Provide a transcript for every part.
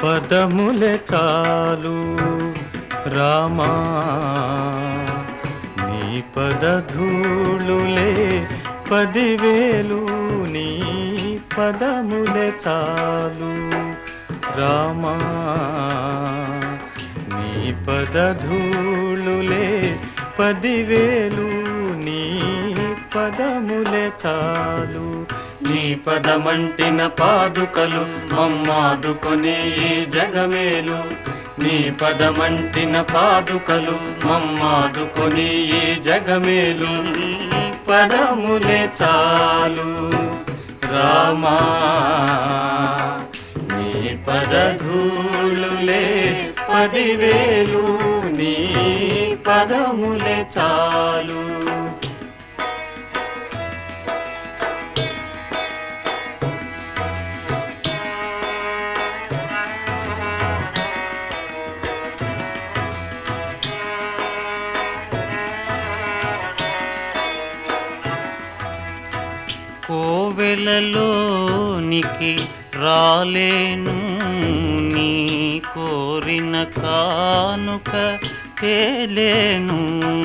పదములే చాలు రామా నీ పదధూళులే పదివేలు నీ పదములే చాలు రామా నీ పదధూళులే పదివేలు నీ పదములే చాలు నీ పదమంటిన పాదుకలు మమ్మాదుకొని ఈ జగమేలు నీ పదమంటిన పాదుకలు మమ్మాదుకొని ఈ జగమేలు నీ పదములే చాలు రామా నీ పదధూళులే పదివేలు నీ పదములే చాలు కోవెలలోనికి రాలేను నీ కోరిన కానుక తేలేను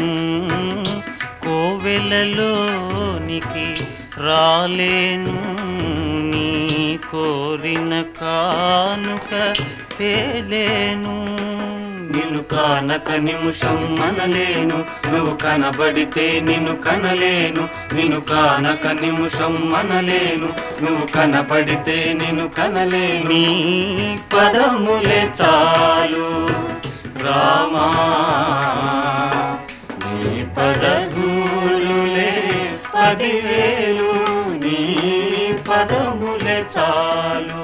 కోవెలలోనికి రాలేను నీ కోరిన కానుక తేలేను నిన్ను కానక నిమిషం మనలేను నువ్వు కనబడితే నిన్ను కనలేను నిన్ను కానక నిమిషం మనలేను నువ్వు కనబడితే నిన్ను కనలేను నీ పదములే చాలు రామా నీ పదగూలులే పదివేలు నీ పదములే చాలు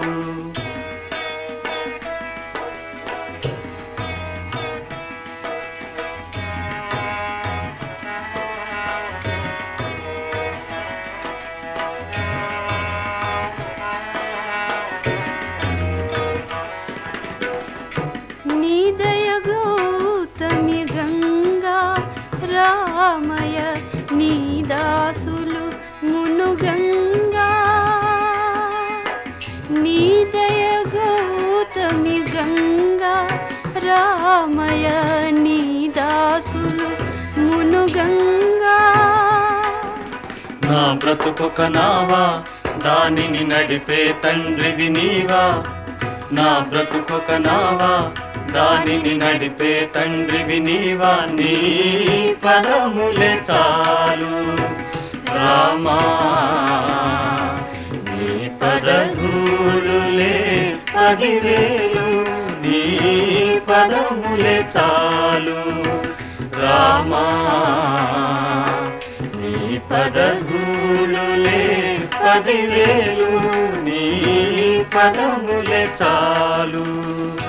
నీదయ గౌతమి గంగా రామయ నీదాసులు మును గంగా నీదయ గౌతమి గంగా రామయ నీదాసులు మును గంగా నా బ్రతుకొక నావా దానిని నడిపే తండ్రివి నీవా నా బ్రతుకొక నావా దానిని నడిపే తండ్రివి నీవా నీ పదములే చాలు రామా నీ పదధూళులే పదివేలు నీ పదములే చాలు రామా నీ పదగూలులే పదివేలు నీ పదములే చాలు